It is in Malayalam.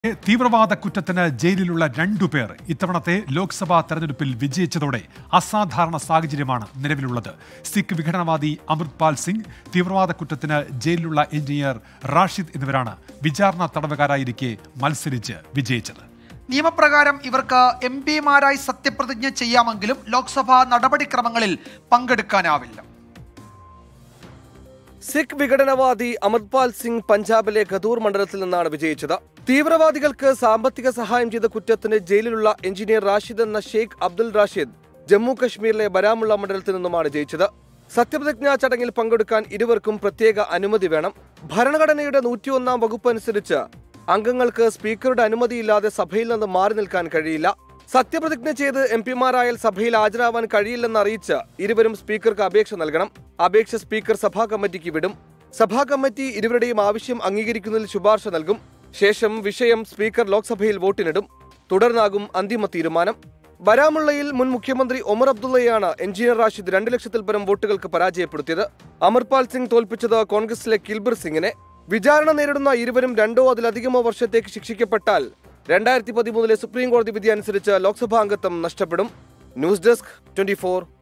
തീവ്രവാദ കുറ്റത്തിന് ജയിലിലുള്ള രണ്ടുപേർ ഇത്തവണത്തെ ലോക്സഭാ തെരഞ്ഞെടുപ്പിൽ വിജയിച്ചതോടെ അസാധാരണ സാഹചര്യമാണ് നിലവിലുള്ളത് സിഖ് വിഘടനവാദി അമൃത്പാൽ സിംഗ് തീവ്രവാദ കുറ്റത്തിന് ജയിലിലുള്ള എഞ്ചിനീയർ റാഷിദ് എന്നിവരാണ് വിചാരണ തടവുകാരായിരിക്കെ മത്സരിച്ച് വിജയിച്ചത് നിയമപ്രകാരം ഇവർക്ക് എം പിമാരായി സത്യപ്രതിജ്ഞ ചെയ്യാമെങ്കിലും ലോക്സഭാ നടപടിക്രമങ്ങളിൽ പങ്കെടുക്കാനാവില്ല സിഖ് വിഘടനവാദി അമർപാൽ സിംഗ് പഞ്ചാബിലെ ഖദൂർ മണ്ഡലത്തിൽ നിന്നാണ് വിജയിച്ചത് തീവ്രവാദികൾക്ക് സാമ്പത്തിക സഹായം ചെയ്ത കുറ്റത്തിന് ജയിലിലുള്ള എഞ്ചിനീയർ റാഷിദ് എന്ന ഷെയ്ഖ് അബ്ദുൽ റാഷിദ് ജമ്മു കശ്മീരിലെ ബരാമുള്ള മണ്ഡലത്തിൽ നിന്നുമാണ് ജയിച്ചത് സത്യപ്രതിജ്ഞാ ചടങ്ങിൽ പങ്കെടുക്കാൻ ഇരുവർക്കും പ്രത്യേക അനുമതി വേണം ഭരണഘടനയുടെ നൂറ്റിയൊന്നാം വകുപ്പ് അനുസരിച്ച് അംഗങ്ങൾക്ക് സ്പീക്കറുടെ അനുമതിയില്ലാതെ സഭയിൽ നിന്ന് മാറി നിൽക്കാൻ കഴിയില്ല സത്യപ്രതിജ്ഞ ചെയ്ത് എം പിമാരായാൽ സഭയിൽ ഹാജരാവാൻ കഴിയില്ലെന്ന് അറിയിച്ച് ഇരുവരും സ്പീക്കർക്ക് അപേക്ഷ നൽകണം അപേക്ഷ സ്പീക്കർ സഭാ കമ്മിറ്റിക്ക് വിടും സഭാ കമ്മിറ്റി ഇരുവരുടെയും ആവശ്യം അംഗീകരിക്കുന്നതിൽ ശുപാർശ നൽകും ശേഷം വിഷയം സ്പീക്കർ ലോക്സഭയിൽ വോട്ടിനിടും തുടർന്നാകും അന്തിമ തീരുമാനം ബരാമുള്ളയിൽ മുൻ മുഖ്യമന്ത്രി ഒമർ അബ്ദുള്ളയാണ് എഞ്ചിനീയർ റാഷിദ് രണ്ട് ലക്ഷത്തിൽ പരം വോട്ടുകൾക്ക് പരാജയപ്പെടുത്തിയത് അമർപാൽ സിംഗ് തോൽപ്പിച്ചത് കോൺഗ്രസിലെ കിൽബിർ സിംഗിനെ വിചാരണ നേരിടുന്ന ഇരുവരും രണ്ടോ അതിലധികമോ വർഷത്തേക്ക് ശിക്ഷിക്കപ്പെട്ടാൽ രണ്ടായിരത്തി പതിമൂന്നിലെ സുപ്രീം കോടതി വിധി അനുസരിച്ച് ലോക്സഭാ അംഗത്വം നഷ്ടപ്പെടും ന്യൂസ് ഡെസ്ക് ട്വന്റി